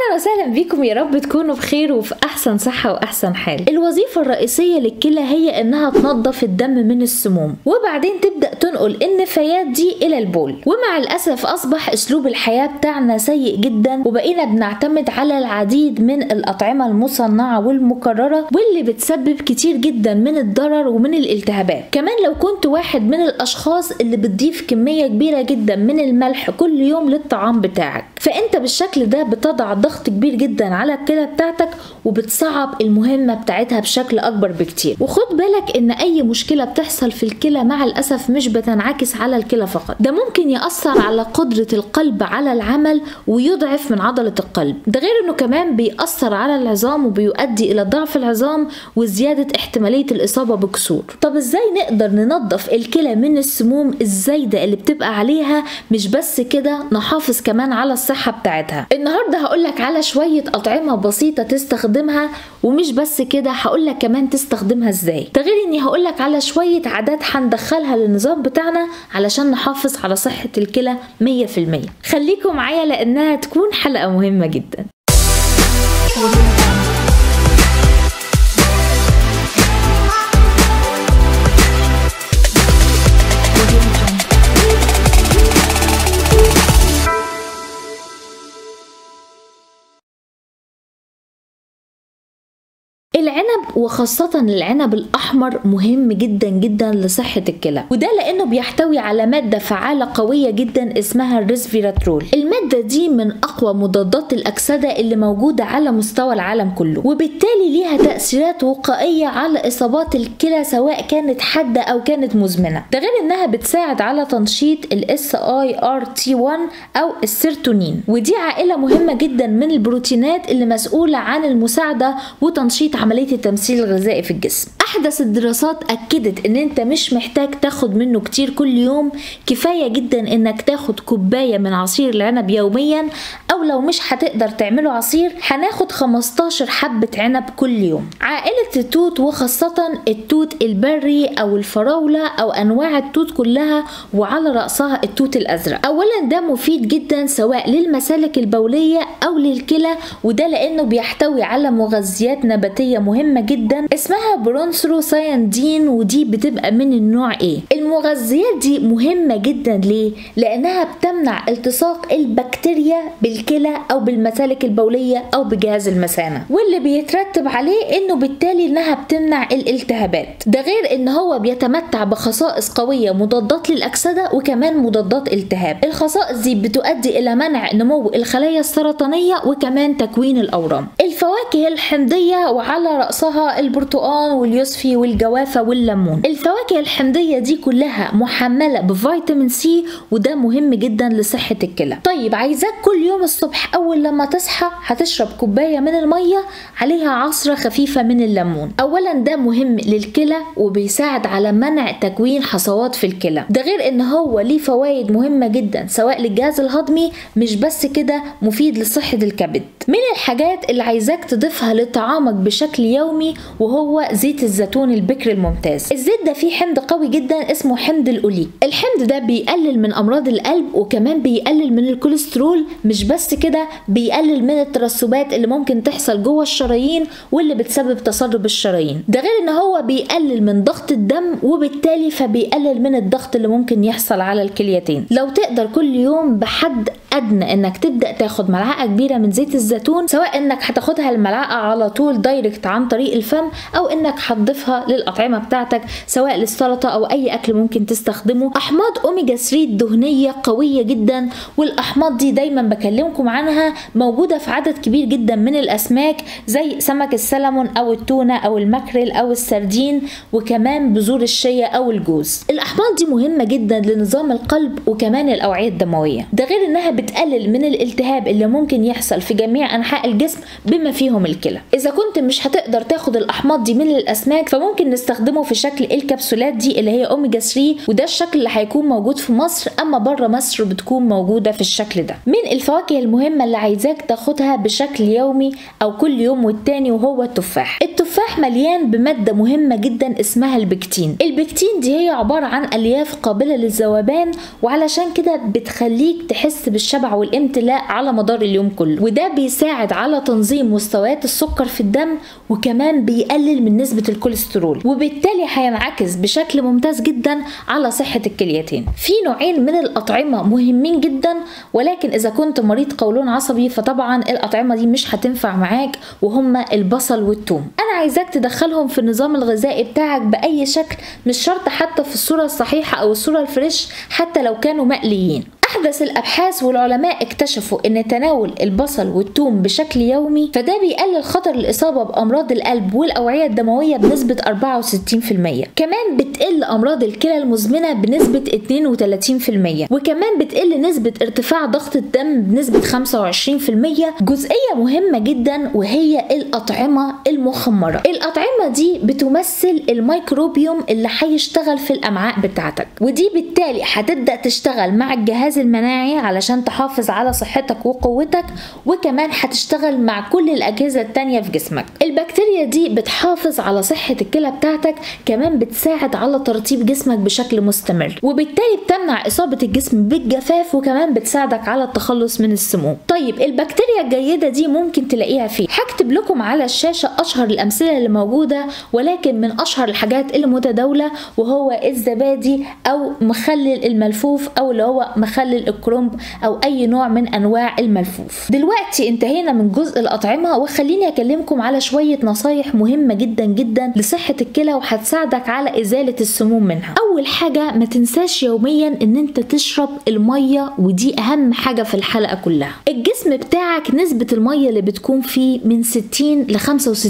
اهلا وسهلا بيكم يا رب تكونوا بخير وفي احسن صحه واحسن حال الوظيفه الرئيسيه للكلى هي انها تنظف الدم من السموم وبعدين تبدا تنقل النفايات دي الى البول ومع الاسف اصبح اسلوب الحياه بتاعنا سيء جدا وبقينا بنعتمد على العديد من الاطعمه المصنعه والمكرره واللي بتسبب كتير جدا من الضرر ومن الالتهابات كمان لو كنت واحد من الاشخاص اللي بتضيف كميه كبيره جدا من الملح كل يوم للطعام بتاعك فانت بالشكل ده بتضع ضغط كبير جدا على الكلى بتاعتك وبتصعب المهمه بتاعتها بشكل اكبر بكتير وخد بالك ان اي مشكله بتحصل في الكلى مع الاسف مش بتنعكس على الكلى فقط ده ممكن ياثر على قدره القلب على العمل ويضعف من عضله القلب ده غير انه كمان بيأثر على العظام وبيؤدي الى ضعف العظام وزياده احتماليه الاصابه بكسور طب ازاي نقدر ننظف الكلى من السموم الزايده اللي بتبقى عليها مش بس كده نحافظ كمان على الصحه بتاعتها النهارده هقولك على شويه اطعمه بسيطه تستخدمها ومش بس كده هقولك كمان تستخدمها ازاي ده غير اني هقولك على شويه عادات هندخلها للنظام بتاعنا علشان نحافظ على صحه الكلى 100% خليكم معايا لانها تكون حلقه مهمه جدا العنب وخاصة العنب الأحمر مهم جدا جدا لصحة الكلى وده لأنه بيحتوي على مادة فعالة قوية جدا اسمها الريسفيراترول المادة دي من أقوى مضادات الأكسدة اللي موجودة على مستوى العالم كله وبالتالي ليها تأثيرات وقائية على إصابات الكلى سواء كانت حادة أو كانت مزمنة ده غير إنها بتساعد على تنشيط ال SIRT1 أو السيرتونين ودي عائلة مهمة جدا من البروتينات اللي مسؤولة عن المساعدة وتنشيط عملية التمثيل الغذائي في الجسم أحدث الدراسات أكدت إن أنت مش محتاج تاخد منه كتير كل يوم كفاية جدا إنك تاخد كوباية من عصير العنب يوميا أو لو مش هتقدر تعمله عصير هناخد 15 حبة عنب كل يوم عائلة التوت وخاصة التوت البري أو الفراولة أو أنواع التوت كلها وعلى رأسها التوت الأزرق أولا ده مفيد جدا سواء للمسالك البولية أو للكلى وده لأنه بيحتوي على مغذيات نباتية مهمة جدا اسمها برونسروسايندين ودي بتبقى من النوع ايه المغذيات دي مهمة جدا ليه لانها بتمنع التصاق البكتيريا بالكلى او بالمسالك البولية او بجهاز المثانة واللي بيترتب عليه انه بالتالي انها بتمنع الالتهابات ده غير ان هو بيتمتع بخصائص قوية مضادات للاكسدة وكمان مضادات التهاب الخصائص دي بتؤدي الى منع نمو الخلايا السرطانية وكمان تكوين الاورام الفواكه الحمضية وعلى رأسها البرتقال واليوسفي والجوافة والليمون الفواكه الحمضية دي كلها محملة بفيتامين سي وده مهم جدا لصحة الكلى طيب عايزاك كل يوم الصبح أول لما تصحى هتشرب كوباية من المية عليها عصرة خفيفة من الليمون أولا ده مهم للكلى وبيساعد على منع تكوين حصوات في الكلى ده غير ان هو ليه فوائد مهمة جدا سواء للجهاز الهضمي مش بس كده مفيد لصحة الكبد من الحاجات اللي عايزاك تضيفها لطعامك بشكل يومي وهو زيت الزيتون البكر الممتاز الزيت ده فيه حمض قوي جدا اسمه حمض الاوليك الحمض ده بيقلل من امراض القلب وكمان بيقلل من الكوليسترول مش بس كده بيقلل من الترسبات اللي ممكن تحصل جوه الشرايين واللي بتسبب تصلب الشرايين ده غير ان هو بيقلل من ضغط الدم وبالتالي فبيقلل من الضغط اللي ممكن يحصل على الكليتين لو تقدر كل يوم بحد ادنى انك تبدا تاخد ملعقه كبيره من زيت الزيتون سواء انك هتاخدها الملعقه على طول دايركت عن طريق الفم او انك هتضيفها للاطعمه بتاعتك سواء للسلطه او اي اكل ممكن تستخدمه احماض اوميجا 3 دهنيه قويه جدا والاحماض دي دايما بكلمكم عنها موجوده في عدد كبير جدا من الاسماك زي سمك السلمون او التونه او الماكريل او السردين وكمان بذور الشيا او الجوز الاحماض دي مهمه جدا لنظام القلب وكمان الاوعيه الدمويه ده غير انها بتقلل من الالتهاب اللي ممكن يحصل في جميع انحاء الجسم بما فيهم الكلى اذا كنت مش هتقدر تقدر تاخد الاحماض دي من الاسماك فممكن نستخدمه في شكل الكبسولات دي اللي هي اوميجا 3 وده الشكل اللي هيكون موجود في مصر اما بره مصر بتكون موجوده في الشكل ده من الفواكه المهمه اللي عايزاك تاخدها بشكل يومي او كل يوم والتاني وهو التفاح التفاح مليان بماده مهمه جدا اسمها البكتين البكتين دي هي عباره عن الياف قابله للذوبان وعلشان كده بتخليك تحس بالشبع والامتلاء على مدار اليوم كله وده بيساعد على تنظيم مستويات السكر في الدم وكمان بيقلل من نسبه الكوليسترول وبالتالي هينعكس بشكل ممتاز جدا على صحه الكليتين في نوعين من الاطعمه مهمين جدا ولكن اذا كنت مريض قولون عصبي فطبعا الاطعمه دي مش هتنفع معاك وهما البصل والثوم انا عايزاك تدخلهم في النظام الغذائي بتاعك باي شكل مش شرط حتى في الصوره الصحيحه او الصوره الفريش حتى لو كانوا مقليين أحدث الأبحاث والعلماء اكتشفوا أن تناول البصل والثوم بشكل يومي فده بيقلل خطر الإصابة بأمراض القلب والأوعية الدموية بنسبة 64% كمان بتقل أمراض الكلى المزمنة بنسبة 32% وكمان بتقل نسبة ارتفاع ضغط الدم بنسبة 25% جزئية مهمة جدا وهي الأطعمة المخمرة الأطعمة دي بتمثل الميكروبيوم اللي هيشتغل في الأمعاء بتاعتك ودي بالتالي هتبدأ تشتغل مع الجهاز المناعي علشان تحافظ على صحتك وقوتك وكمان هتشتغل مع كل الأجهزة التانية في جسمك البكتيريا دي بتحافظ على صحة الكلى بتاعتك كمان بتساعد على ترطيب جسمك بشكل مستمر وبالتالي بتمنع إصابة الجسم بالجفاف وكمان بتساعدك على التخلص من السموم طيب البكتيريا الجيدة دي ممكن تلاقيها فين هكتب لكم على الشاشة أشهر الأمثلة اللي موجودة ولكن من أشهر الحاجات اللي متداولة وهو الزبادي أو مخلل الملفوف أو اللي هو مخلل الكرنب او اي نوع من انواع الملفوف دلوقتي انتهينا من جزء الاطعمه وخليني اكلمكم على شويه نصايح مهمه جدا جدا لصحه الكلى وهتساعدك على ازاله السموم منها اول حاجه ما تنساش يوميا ان انت تشرب الميه ودي اهم حاجه في الحلقه كلها الجسم بتاعك نسبه الميه اللي بتكون فيه من 60 ل 65%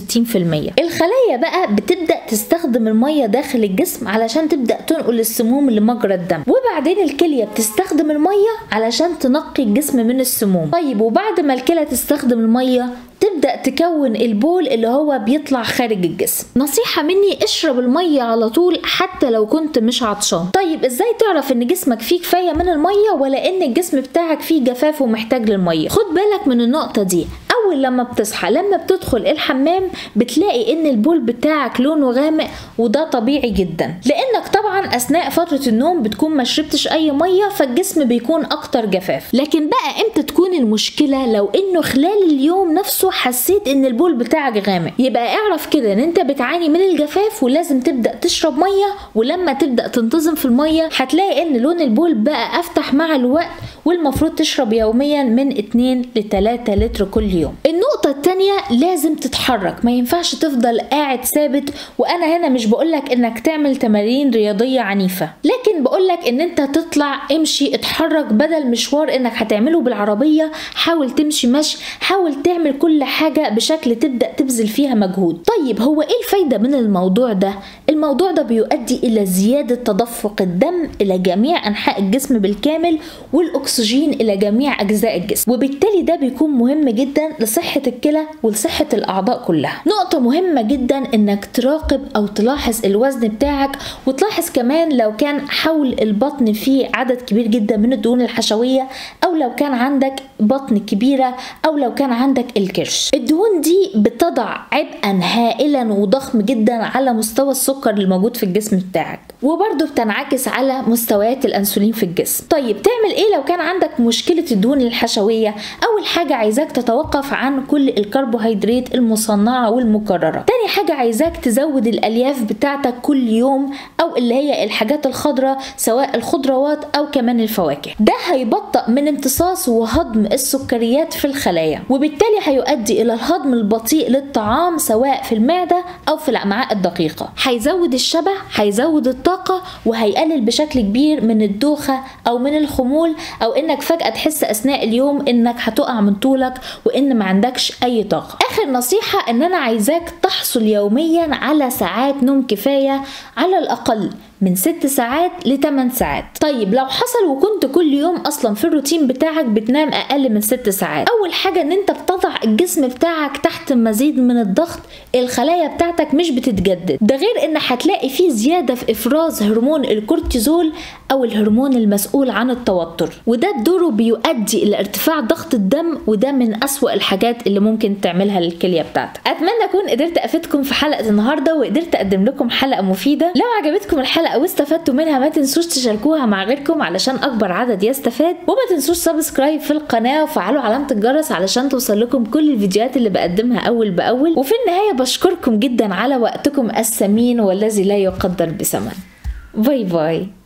الخلايا بقى بتبدا تستخدم الميه داخل الجسم علشان تبدا تنقل السموم لمجرى الدم وبعدين الكليه بتستخدم الميه علشان تنقي الجسم من السموم طيب وبعد ما الكلى تستخدم الميه تبدأ تكون البول اللي هو بيطلع خارج الجسم نصيحة مني اشرب المية على طول حتى لو كنت مش عطشان طيب ازاي تعرف ان جسمك فيه كفاية من المية ولا ان الجسم بتاعك فيه جفاف ومحتاج للمية خد بالك من النقطة دي اول لما بتصحى لما بتدخل الحمام بتلاقي ان البول بتاعك لونه غامق وده طبيعي جدا لانك طبعا اثناء فتره النوم بتكون ما شربتش اي ميه فالجسم بيكون اكتر جفاف لكن بقى امتى تكون المشكله لو انه خلال اليوم نفسه حسيت ان البول بتاعك غامق يبقى اعرف كده ان انت بتعاني من الجفاف ولازم تبدا تشرب ميه ولما تبدا تنتظم في الميه هتلاقي ان لون البول بقى افتح مع الوقت والمفروض تشرب يوميا من 2 ل 3 لتر كل يوم النقطة التانية لازم تتحرك ما ينفعش تفضل قاعد ثابت وانا هنا مش بقولك انك تعمل تمارين رياضية عنيفة لكن بقولك ان انت تطلع امشي اتحرك بدل مشوار انك هتعمله بالعربية حاول تمشي مشي حاول تعمل كل حاجة بشكل تبدأ تبذل فيها مجهود طيب هو ايه الفايدة من الموضوع ده الموضوع ده بيؤدي الى زيادة تدفق الدم الى جميع انحاء الجسم بالكامل والاكسجين الى جميع اجزاء الجسم وبالتالي ده بيكون مهم جدا لصحة الكلى ولصحة الاعضاء كلها نقطة مهمة جدا انك تراقب او تلاحظ الوزن بتاعك وتلاحظ كمان لو كان حول البطن فيه عدد كبير جدا من الدهون الحشوية او لو كان عندك بطن كبيرة او لو كان عندك الكرش الدهون دي بتضع عبئا هائلا وضخم جدا على مستوى السكر اللي موجود في الجسم بتاعك وبرضه بتنعكس على مستويات الانسولين في الجسم طيب تعمل ايه لو كان عندك مشكله الدهون الحشويه اول حاجه عايزاك تتوقف عن كل الكربوهيدرات المصنعه والمكرره تاني حاجه عايزاك تزود الالياف بتاعتك كل يوم او اللي هي الحاجات الخضراء سواء الخضروات او كمان الفواكه ده هيبطئ من امتصاص وهضم السكريات في الخلايا وبالتالي هيؤدي الى الهضم البطيء للطعام سواء في المعده او في الامعاء الدقيقه هيزود الشبع هيزود الطاقه وهيقلل بشكل كبير من الدوخه او من الخمول او انك فجاه تحس اثناء اليوم انك هتقع من طولك وان ما عندكش اي طاقه اخر نصيحه ان انا عايزاك تحصل يوميا على ساعات نوم كفايه على الاقل من 6 ساعات ل 8 ساعات طيب لو حصل وكنت كل يوم اصلا في الروتين بتاعك بتنام اقل من 6 ساعات اول حاجه ان انت بتضع الجسم بتاعك تحت مزيد من الضغط الخلايا بتاعتك مش بتتجدد ده غير ان هتلاقي فيه زياده في افراز هرمون الكورتيزول او الهرمون المسؤول عن التوتر وده بدوره بيؤدي الى ارتفاع ضغط الدم وده من اسوأ الحاجات اللي ممكن تعملها للكليه بتاعتك اتمنى اكون قدرت افيدكم في حلقه النهارده وقدرت اقدم لكم حلقه مفيده لو عجبتكم الحلقه واستفدتوا منها ما تنسوش تشاركوها مع غيركم علشان اكبر عدد يستفاد وما تنسوش سبسكرايب في القناه وفعلوا علامه الجرس علشان توصل لكم كل الفيديوهات اللي بقدمها اول باول وفي النهايه بشكركم جدا على وقتكم الثمين والذي لا يقدر بثمن باي باي